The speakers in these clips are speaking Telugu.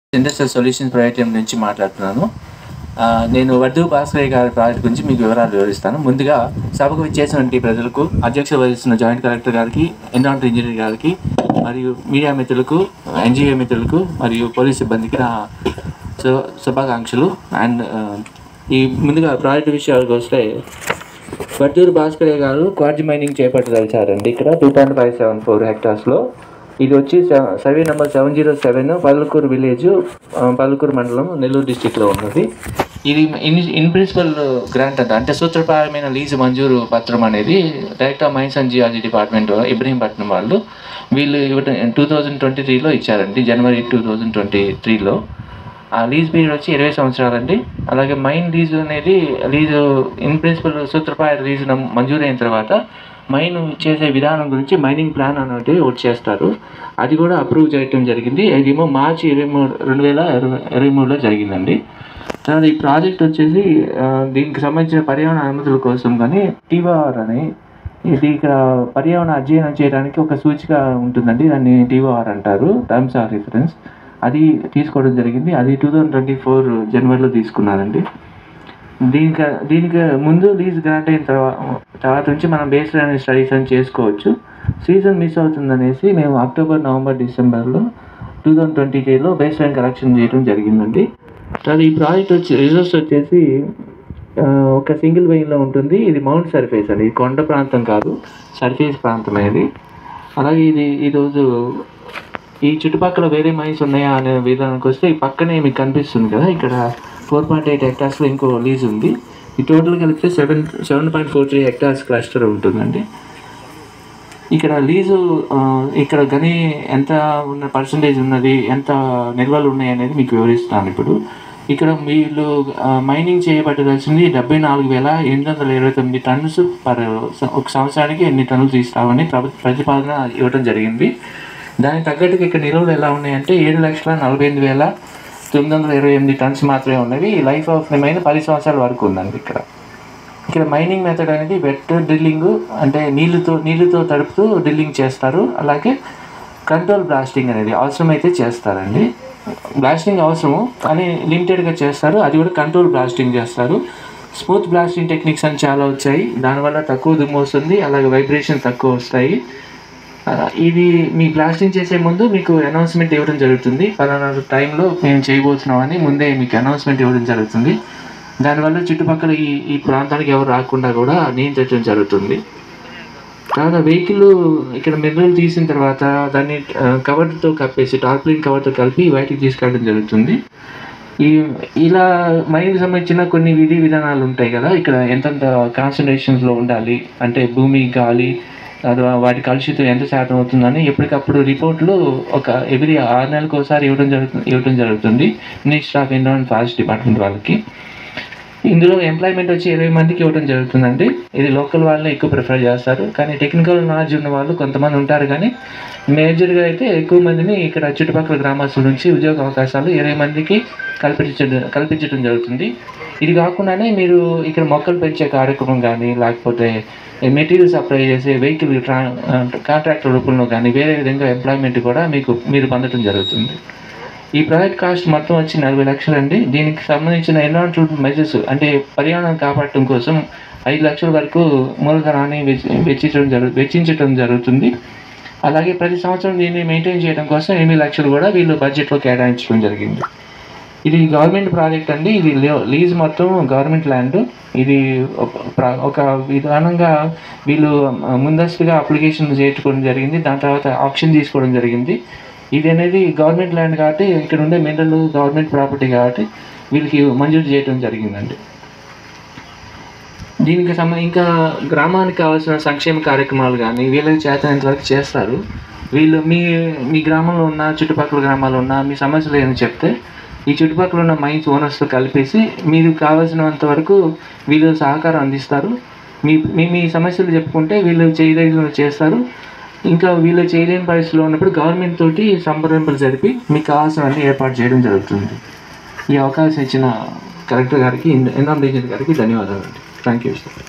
ఇండస్ట్రియల్ సొల్యూషన్స్ ప్రైవేట్ లిమిటెడ్ నుంచి మాట్లాడుతున్నాను ఆ, నేను వడ్డు భాస్కర్ గారి ప్రాజెక్ట్ గురించి మీకు వివరాలు వివరిస్తాను ముందుగా సభకు విచ్చేసినటువంటి ప్రజలకు అధ్యక్షత వహిస్తున్న జాయింట్ కలెక్టర్ గారికి ఎన్విరాన్మెంట్ ఇంజనీర్ గారికి మరియు మీడియా మిత్రులకు ఎన్జిఓ మిత్రులకు మరియు పోలీస్ సిబ్బందికి నా శు- శుభాకాంక్షలు అండ్ ఆ, ఈ ముందుగా ప్రాజెక్ట్ విషయాలకు వస్తే వడ్డూరు భాస్కరయ్య గారు క్వార్జ్ మైనింగ్ చేపట్టదలిచారండి ఇక్కడ two point five seven four హెక్టార్స్లో ఇది వచ్చి సెవ- survey number seven zero seven Palukuru village ఆ, పలుకూరు మండలం నెల్లూరు డిస్టిక్లో ఉన్నది ఇది ఇన్ ఇన్ ప్రిన్సిపల్ గ్రాంట్ అంట అంటే సూత్రప్రాయమైన లీజు మంజూరు పత్రం అనేది director of mines and geology department Ibrahimpatnam వాళ్ళు వీళ్ళు ఇవ్వటం టూ థౌజండ్ ట్వంటీ త్రీలో ఇచ్చారండి జనవరి టూ థౌజండ్ ట్వంటీ త్రీలో ఆ లీజ్ పీరియడ్ వచ్చి ఇరవై సంవత్సరాలండి అలాగే మైన్ లీజు అనేది లీజు ఇన్ ప్రిన్సిపల్ సూత్రప్రాయ లీజు నమ్- మంజూరైన తర్వాత మైన్ చేసే విధానం గురించి మైనింగ్ ప్లాన్ అనేది ఒకటి చేస్తారు అది కూడా అప్రూవ్ చేయటం జరిగింది ఇదేమో మార్చి ఇరవై మూడు రెండు వేల ఇరవై ఇరవై మూడులో జరిగిందండి తర్వాత ఈ ప్రాజెక్ట్ వచ్చేసి ఆ, దీనికి సంబంధించిన పర్యావరణ అనుమతుల కోసం కానీ టీవాఆర్ అని ఇది ఇక్కడ పర్యావరణ అధ్యయనం చేయడానికి ఒక సూచిక ఉంటుందండి దాన్ని టీఓఆర్ అంటారు టర్మ్స్ ఆఫ్ రిఫరెన్స్ అది తీసుకోవడం జరిగింది అది టూ థౌజండ్ ట్వంటీ ఫోర్ జనవరిలో తీసుకున్నారండి దీనికి దీనికి ముందు లీజ్ గ్రాంట్ అయిన తర్వాత తర్వాత నుంచి మనం బేస్ లైన్ స్టడీస్ అని చేసుకోవచ్చు సీజన్ మిస్ అవుతుందనేసి మేము అక్టోబర్ నవంబర్ డిసెంబర్లో టూ థౌజండ్ ట్వంటీ త్రీలో బేస్ లైన్ కలెక్షన్ చేయడం జరిగిందండి తర్వాత ఈ ప్రాజెక్ట్ వచ్చి రిజల్ట్స్ వచ్చేసి ఆ, ఒక సింగిల్ వెయిన్లో ఉంటుంది ఇది మౌంట్ సర్ఫేస్ అండి ఇది కొండ ప్రాంతం కాదు సర్ఫేస్ ప్రాంతం ఇది అలాగే ఇది ఈరోజు ఈ చుట్టుపక్కల వేరే మైన్స్ ఉన్నాయా అనే విధానానికి వస్తే ఈ పక్కనే మీకు కనిపిస్తుంది కదా ఇక్కడ ఫోర్ పాయింట్ ఎయిట్ హెక్టార్స్లో ఇంకో లీజ్ ఉంది ఈ టోటల్ కలిపితే seven seven point four three hectares cluster ఉంటుందండి ఇక్కడ లీజు ఆ, ఇక్కడ గని ఎంత ఉన్న పర్సంటేజ్ ఉన్నది ఎంత నిల్వలు ఉన్నాయి అనేది మీకు వివరిస్తాను ఇప్పుడు ఇక్కడ వీళ్ళు ఆ, మైనింగ్ చేయబట్టవలసింది డెబ్బై నాలుగు వేల ఎనిమిది వందల ఇరవై తొమ్మిది టన్స్ పర్ స- ఒక సంవత్సరానికి ఎన్ని టన్నులు తీస్తామని ప్రభు ప్రతిపాదన ఇవ్వడం జరిగింది దానికి తగ్గట్టుగా ఇక్కడ నిల్వలు ఎలా ఉన్నాయంటే ఏడు లక్షల నలభై ఎనిమిది వేల తొమ్మిది వందల ఇరవై ఎనిమిది టన్స్ మాత్రమే ఉన్నవి లైఫ్ ఆఫ్ ది మైన్ పది సంవత్సరాల వరకు ఉందండి ఇక్కడ ఇక్కడ మైనింగ్ మెథడ్ అనేది వెట్ డ్రిల్లింగ్ అంటే నీళ్ళతో నీళ్ళతో తడుపుతూ డ్రిల్లింగ్ చేస్తారు అలాగే కంట్రోల్ బ్లాస్టింగ్ అనేది అవసరమైతే చేస్తారండి బ్లాస్టింగ్ అవసరము కానీ లిమిటెడ్గా చేస్తారు అది కూడా కంట్రోల్ బ్లాస్టింగ్ చేస్తారు స్మూత్ బ్లాస్టింగ్ టెక్నిక్స్ అని చాలా వచ్చాయి దానివల్ల తక్కువ దుమ్ము వస్తుంది అలాగే వైబ్రేషన్ తక్కువ వస్తాయి ఆ, ఇది మీ బ్లాస్టింగ్ చేసే ముందు మీకు అనౌన్స్మెంట్ ఇవ్వడం జరుగుతుంది పలానా టైంలో మేము చేయబోతున్నామని ముందే మీకు అనౌన్స్మెంట్ ఇవ్వడం జరుగుతుంది దానివల్ల చుట్టుపక్కల ఈ ఈ ప్రాంతానికి ఎవరు రాకుండా కూడా నియంత్రించడం జరుగుతుంది తర్వాత వెహికల్ ఇక్కడ మినరల్ తీసిన తర్వాత దాన్ని ఆ, కవర్తో కప్పేసి టార్ప్లిన్ కవర్తో కలిపి బయటికి తీసుకెళ్ళడం జరుగుతుంది ఈ ఇలా మైండ్కి సంబంధించిన కొన్ని విధి విధానాలు ఉంటాయి కదా ఇక్కడ ఎంతెంత కాన్సన్ట్రేషన్స్లో ఉండాలి అంటే భూమి గాలి అది వాటి కలుషితం ఎంత శాతం అవుతుందని ఎప్పటికప్పుడు రిపోర్ట్లు ఒక ఎవ్రీ ఆరు నెలలకు ఒకసారి ఇవ్వడం జరుగుతుంది ఇవ్వడం జరుగుతుంది minister of environment forest department వాళ్ళకి ఇందులో ఎంప్లాయ్మెంట్ వచ్చి ఇరవై మందికి ఇవ్వడం జరుగుతుందండి ఇది లోకల్ వాళ్ళే ఎక్కువ ప్రిఫర్ చేస్తారు కానీ టెక్నికల్ నాలెడ్జ్ ఉన్న వాళ్ళు కొంతమంది ఉంటారు కానీ మేజర్గా అయితే ఎక్కువ మందిని ఇక్కడ చుట్టుపక్కల గ్రామస్తుల నుంచి ఉద్యోగ అవకాశాలు ఇరవై మందికి కల్పించడం కల్పించడం జరుగుతుంది ఇది కాకుండానే మీరు ఇక్కడ మొక్కలు పెంచే కార్యక్రమం కానీ లేకపోతే మెటీరియల్ సప్లై చేసే వెహికల్ ట్రా కాంట్రాక్టర్ రూపంలో కానీ వేరే విధంగా ఎంప్లాయ్మెంట్ కూడా మీకు మీరు పొందడం జరుగుతుంది ఈ ప్రాజెక్ట్ కాస్ట్ మొత్తం వచ్చి నలభై లక్షలు అండి దీనికి సంబంధించిన ఎన్విరాన్మెంటల్ మెజర్స్ అంటే పర్యావరణం కాపాడటం కోసం ఐదు లక్షల వరకు మూలధనాన్ని వెచ్చి- వెచ్చించడం జరుగు వెచ్చించడం జరుగుతుంది అలాగే ప్రతి సంవత్సరం దీన్ని మెయింటైన్ చేయడం కోసం ఎనిమిది లక్షలు కూడా వీళ్ళు బడ్జెట్లో కేటాయించడం జరిగింది ఇది గవర్నమెంట్ ప్రాజెక్ట్ అండి ఇది లే- లీజ్ మొత్తం గవర్నమెంట్ ల్యాండ్ ఇది ఒక- ప్ర- ఒక విధానంగా వీళ్ళు ముందస్తుగా అప్లికేషన్ చేసుకోవడం జరిగింది దాని తర్వాత ఆప్షన్ తీసుకోవడం జరిగింది ఇది అనేది గవర్నమెంట్ ల్యాండ్ కాబట్టి ఇక్కడ ఉండే మినరల్ గవర్నమెంట్ ప్రాపర్టీ కాబట్టి వీళ్ళకి మంజూరు చేయడం జరిగిందండి దీనికి సంబంధ ఇంకా గ్రామానికి కావాల్సిన సంక్షేమ కార్యక్రమాలు కానీ వీళ్ళకి చేతనంత వరకు చేస్తారు వీళ్ళు మీ మీ గ్రామంలో ఉన్న చుట్టుపక్కల గ్రామాల్లో ఉన్న మీ సమస్యలు ఏమైనా చెప్తే ఈ చుట్టుపక్కల ఉన్న మైన్స్ ఓనర్స్తో కలిపేసి మీరు కావాల్సినంత వరకు వీళ్ళు సహకారం అందిస్తారు మీ మీ మీ సమస్యలు చెప్పుకుంటే వీళ్ళు చేయదగిన చేస్తారు ఇంకా వీళ్ళు చేయలేని పరిస్థితిలో ఉన్నప్పుడు గవర్నమెంట్ తోటి సంప్రదింపులు జరిపి మీకు కావాల్సినవన్నీ ఏర్పాటు చేయడం జరుగుతుంది ఈ అవకాశం ఇచ్చిన కలెక్టర్ గారికి ఎన్ఆర్ గారికి ధన్యవాదాలు అండి థ్యాంక్ యూ సార్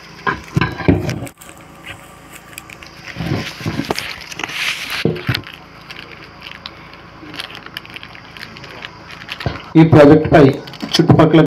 ఈ ప్రాజెక్టుపై చుట్టుపక్కల